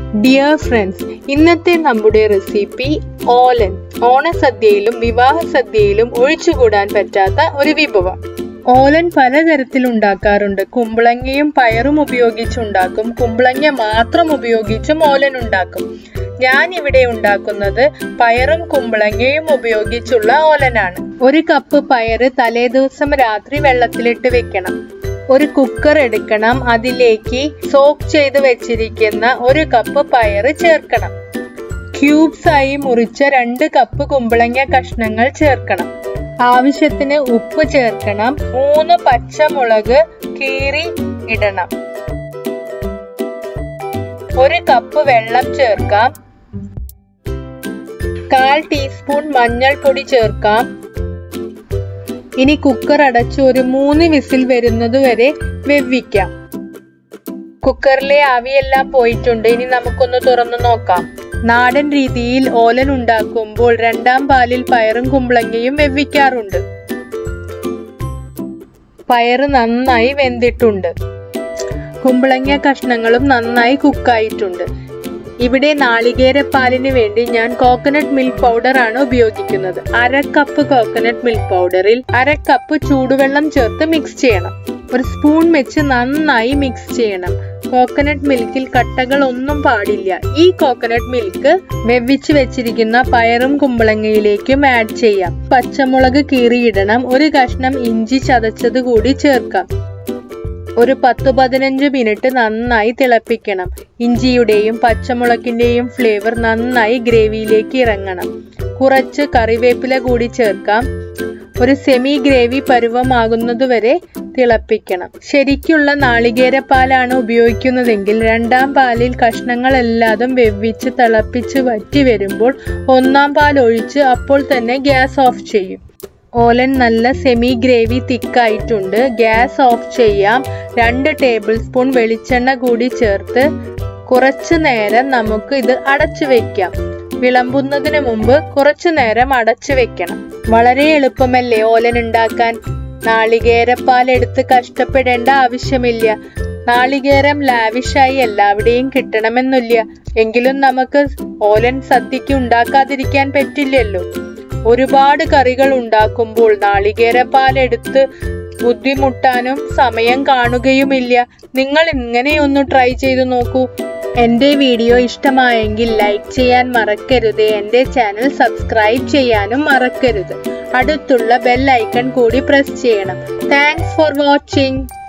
dear friends ഇന്നത്തെ നമ്മുടെ recipe ഓലൻ ഓണസദ്യയിലും വിവാഹ സദ്യയിലും ഒഴിച്ചുകൂടാൻ പറ്റാത്ത ഒരു വിഭവം ഓലൻ പലതരത്തിൽ ഉണ്ടാക്കാറുണ്ട് കുമ്പളങ്ങയും പയറും ഉപയോഗിച്ചുണ്ടാക്കും കുമ്പളങ്ങ മാത്രം ഉപയോഗിച്ചും ഓലൻ ഉണ്ടാക്കും ഞാൻ ഇവിടെ ഉണ്ടാക്കുന്നത് പയറും കുമ്പളങ്ങയും ഉപയോഗിച്ചുള്ള ഓലനാണ് ഒരു കപ്പ് പയറ് തലേദിവസം രാത്രി വെള്ളത്തിലിട്ട് വെക്കണം ഒരു കുക്കർ എടുക്കണം അതിലേക്ക് സോക്ക് ചെയ്ത് വെച്ചിരിക്കുന്ന ഒരു കപ്പ് പയറ് ചേർക്കണം ക്യൂബ്സ് ആയി മുറിച്ച രണ്ട് കപ്പ് കുമ്പളങ്ങ കഷ്ണങ്ങൾ ചേർക്കണം ആവശ്യത്തിന് ഉപ്പ് ചേർക്കണം മൂന്ന് പച്ചമുളക് കീറി ഇടണം ഒരു കപ്പ് വെള്ളം ചേർക്കാം കാൽ ടീസ്പൂൺ മഞ്ഞൾപ്പൊടി ചേർക്കാം ഇനി കുക്കർ അടച്ച് ഒരു മൂന്ന് വിസിൽ വരുന്നത് വരെ വെവിക്കാം കുക്കറിലെ ആവിയെല്ലാം പോയിട്ടുണ്ട് ഇനി നമുക്കൊന്ന് തുറന്നു നോക്കാം നാടൻ രീതിയിൽ ഓലൻ ഉണ്ടാക്കുമ്പോൾ രണ്ടാം പാലിൽ പയറും കുമ്പളങ്ങയും വെവിക്കാറുണ്ട് പയറ് നന്നായി വെന്തിട്ടുണ്ട് കുമ്പളങ്ങ കഷ്ണങ്ങളും നന്നായി കുക്കായിട്ടുണ്ട് ഇവിടെ നാളികേരപ്പാലിന് വേണ്ടി ഞാൻ കോക്കനട്ട് മിൽക്ക് പൗഡർ ആണ് ഉപയോഗിക്കുന്നത് അര കപ്പ് കോക്കനട്ട് മിൽക്ക് പൗഡറിൽ അര കപ്പ് ചൂടുവെള്ളം ചേർത്ത് മിക്സ് ചെയ്യണം ഒരു സ്പൂൺ വെച്ച് നന്നായി മിക്സ് ചെയ്യണം കോക്കനട്ട് മിൽക്കിൽ കട്ടകൾ ഒന്നും പാടില്ല ഈ കോക്കനട്ട് മിൽക്ക് വെവിച്ച് വെച്ചിരിക്കുന്ന പയറും കുമ്പളങ്ങയിലേക്കും ആഡ് ചെയ്യാം പച്ചമുളക് കീറിയിടണം ഒരു കഷ്ണം ഇഞ്ചി ചതച്ചത് കൂടി ചേർക്കാം ഒരു പത്ത് പതിനഞ്ച് മിനിറ്റ് നന്നായി തിളപ്പിക്കണം ഇഞ്ചിയുടെയും പച്ചമുളകിന്റെയും ഫ്ലേവർ നന്നായി ഗ്രേവിയിലേക്ക് ഇറങ്ങണം കുറച്ച് കറിവേപ്പില കൂടി ചേർക്കാം ഒരു സെമി ഗ്രേവി പരുവമാകുന്നതുവരെ തിളപ്പിക്കണം ശരിക്കുള്ള നാളികേരപ്പാലാണ് ഉപയോഗിക്കുന്നതെങ്കിൽ രണ്ടാം പാലിൽ കഷ്ണങ്ങളെല്ലാതും വെവിച്ച് തിളപ്പിച്ച് വറ്റി വരുമ്പോൾ ഒന്നാം പാൽ ഒഴിച്ച് അപ്പോൾ തന്നെ ഗ്യാസ് ഓഫ് ചെയ്യും ഓലൻ നല്ല സെമി ഗ്രേവി തിക്കായിട്ടുണ്ട് ഗ്യാസ് ഓഫ് ചെയ്യാം രണ്ട് ടേബിൾ സ്പൂൺ വെളിച്ചെണ്ണ കൂടി ചേർത്ത് കുറച്ചു നേരം നമുക്ക് ഇത് അടച്ചു വെക്കാം വിളമ്പുന്നതിന് മുമ്പ് കുറച്ചു നേരം അടച്ചു വെക്കണം വളരെ എളുപ്പമല്ലേ ഓലൻ ഉണ്ടാക്കാൻ നാളികേരപ്പാൽ എടുത്ത് കഷ്ടപ്പെടേണ്ട ആവശ്യമില്ല നാളികേരം ലാവിഷായി എല്ലാവിടെയും കിട്ടണമെന്നില്ല എങ്കിലും നമുക്ക് ഓലൻ സദ്യക്ക് ഉണ്ടാക്കാതിരിക്കാൻ പറ്റില്ലല്ലോ ഒരുപാട് കറികൾ ഉണ്ടാക്കുമ്പോൾ നാളികേരപ്പാൽ എടുത്ത് ബുദ്ധിമുട്ടാനും സമയം കാണുകയുമില്ല നിങ്ങൾ ഇങ്ങനെയൊന്ന് ട്രൈ ചെയ്തു നോക്കൂ എൻ്റെ വീഡിയോ ഇഷ്ടമായെങ്കിൽ ലൈക്ക് ചെയ്യാൻ മറക്കരുത് എൻ്റെ ചാനൽ സബ്സ്ക്രൈബ് ചെയ്യാനും മറക്കരുത് അടുത്തുള്ള ബെൽ ഐക്കൺ കൂടി പ്രസ് ചെയ്യണം താങ്ക്സ് ഫോർ വാച്ചിങ്